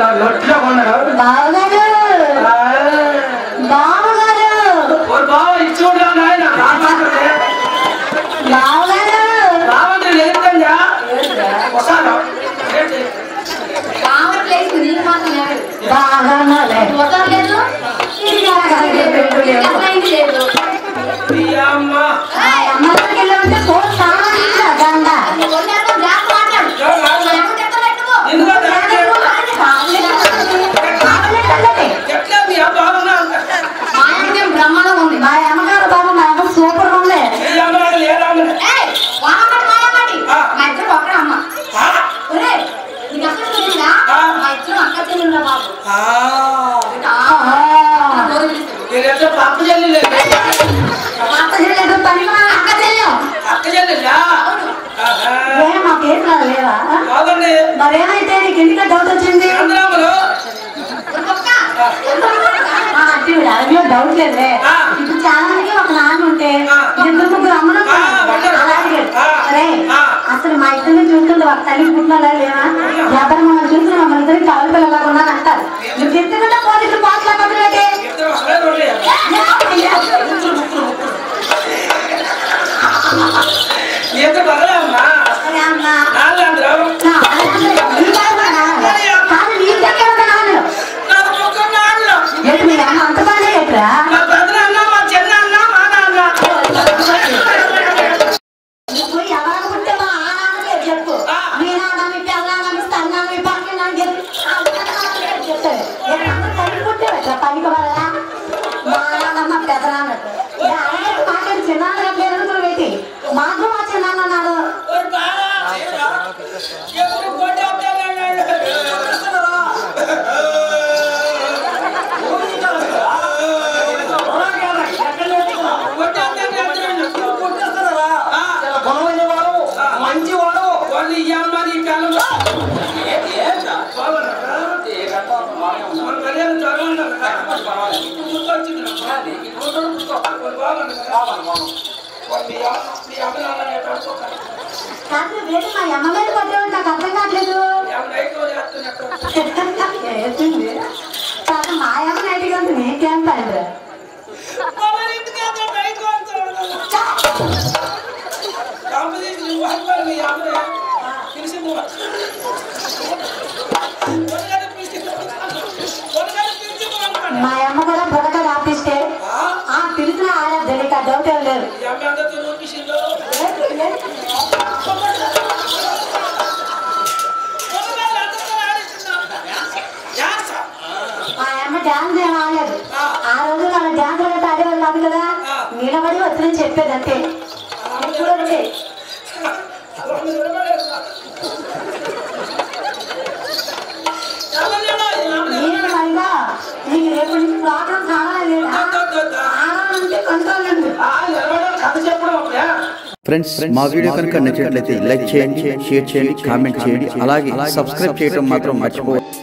లొట్టిలో కొన్నాడు బావగారు బావగారు ఓ బావ ఇచ్చి ఉంటావు నాయన రామంటే బావగారు రామంటే లేదండి వస్తాను ఏంటి? రావట్లేదు నీకు మాత్రం లేదు బాగానే మొత్తం లేదు ఇది కాదు. అసలు లేదు ఈ అమ్మ ఆ అమ్మ దగ్గరికి వెళ్ళి ఉంటే ఫోన్ చాలా గండ అది కొన్నాక బ్లాక్ మాట్లాడు మా అమ్మ చెప్తానట్టుకో ఎందుకు కావాలంటే ఎట్లా మీ అమ్మ బాగున్నా మా అమ్మకేం బ్రహ్మాండంగా ఉంది మా అమ్మగారు బాబు మా అమ్మ సూపర్ ఉంది ఈ అమ్మ నాకు లేదామని ఏయ్, వామమ్మటి, మాయమ్మటి. ఆ. మా ఇద్దరు ఒకటే అమ్మ ఒరేయ్, నీకు అక్కడ తెలియదా? ఆ. మా ఇద్దరు అక్క చెల్లెళ్ళ బాబు ఆ, ఆ. గోరు పిలుస్తారు. నేనైతే పక్క చెల్లి లేదు అత్త చెల్లెలు పని మా అక్క చెల్లెం. అక్క చెల్లిలా ఏ మా పేరు లేవా కాదండి మరేమైతే నీకు ఎందుకు డౌట్ వచ్చింది చంద్రాములు ఒక పక్క. ఆ, అంటే అరవిలో డౌట్ లేదే ఆ. ఇప్పుడు చాలా మందికి ఒక నాన్న ఉంటే ఆ. ఇద్దరు ముగ్గురు అమ్మలు ఆ, ఉన్నారు. అలాగే ఆ. అరే ఆ. అసలు మా ఇద్దరిని చూస్తుంటే ఒక తల్లి పుట్టినలా లేవా ఎవరు మమ్మల్ని చూసిన మమ్మల్ని ఇద్దరు కవల పిల్లలా ఉన్నాను అంటారు నువ్వు చెప్తున్నా పోలీసులు పాటలు పక్కనట్టే ఇద్దరు ఒకరే రోడ్డు ఎంత పగలే అమ్మా నాలుగు కాదు నీ దగ్గర ఉన్న నాన్నలు నాకు ముగ్గురు నాన్నలు ఏంటి మీ అమ్మ అంత బాగా ఎట్రా మా పెద్ద అన్న మా చిన్న అన్న మా నాన్న నువ్వు ఎవరికి పుట్టావో ఆ నాన్నకే చెప్పు ఆ. మీ నాన్న మీ పెళ్ళాన్న మీ స్తన్నాన్న మీ పక్కన నాన్న చెప్పు. ఆ ఒక్క నాన్నకే చెప్తాడు. ఏ నాన్న తల్లి పుట్టావట్రా పనికి వల్ల మా నాన్న మా పెద్ద నాన్న ఏ అలాగే మాట్లాడి చిన్నాన్న పేరు అనుకుని పెట్టి మాకు మా చిన్నాన్న అన్నాడు ஒரு பாலா எப்படி మంచి వాడు వాళ్ళు ఈ అమ్మాది ఈ కాలంలో మన కళ్యాణం చదవండి గుర్తొచ్చింది నాకు. వాళ్ళు బాగుంది కదా. వాళ్ళు మీ అమ్మ మీ అమ్మ నాన్న ఎట్లా అనుకోకండి. కాదు వేడి మా అమ్మ మీద పడ్డావు నాకు అర్థం కావట్లేదు మీ అమ్మ నైట్ రోజు చేస్తున్నట్టు వేసింది కాదు మా అమ్మ నైట్గా ఉంది నీకేం పడింది కాంపిటీషన్ నువ్వు అనుకోవాలి మీ అమ్మని పిలిచింది నువ్వు. పొరగాడు పిలిచింది. పొరగాడు పిలిచింది అనుకోండి. మా అమ్మ కూడా బుర్రగా రాపిస్తే ఆ? ఆ పిలిచిన ఆడద్దు నీకు ఆ డౌట్ ఏం లేదు ఈ అమ్మ అందరితో చూపించిందో మా అమ్మ డాన్స్ ఏం ఆడలేదు ఆ రోజు వాళ్ళ డాన్స్ గట్రా ఆడేవాళ్ళు కాదు కదా నిలబడి వచ్చిందని చెప్పేది అంతే ఇప్పుడు వచ్చి నేను మరిగా నీకు రేపు నుంచి ప్రాబ్లం కావాలి ఆడాలంటే కంట్రోల్ ఉంది కథ చెప్పడం అప్పుడే ఫ్రెండ్స్ మా వీడియో కనుక నచ్చినట్లయితే లైక్ చేయండి షేర్ చేయండి కామెంట్ చేయండి అలాగే సబ్స్క్రైబ్ చేయడం మాత్రం మర్చిపోవద్దు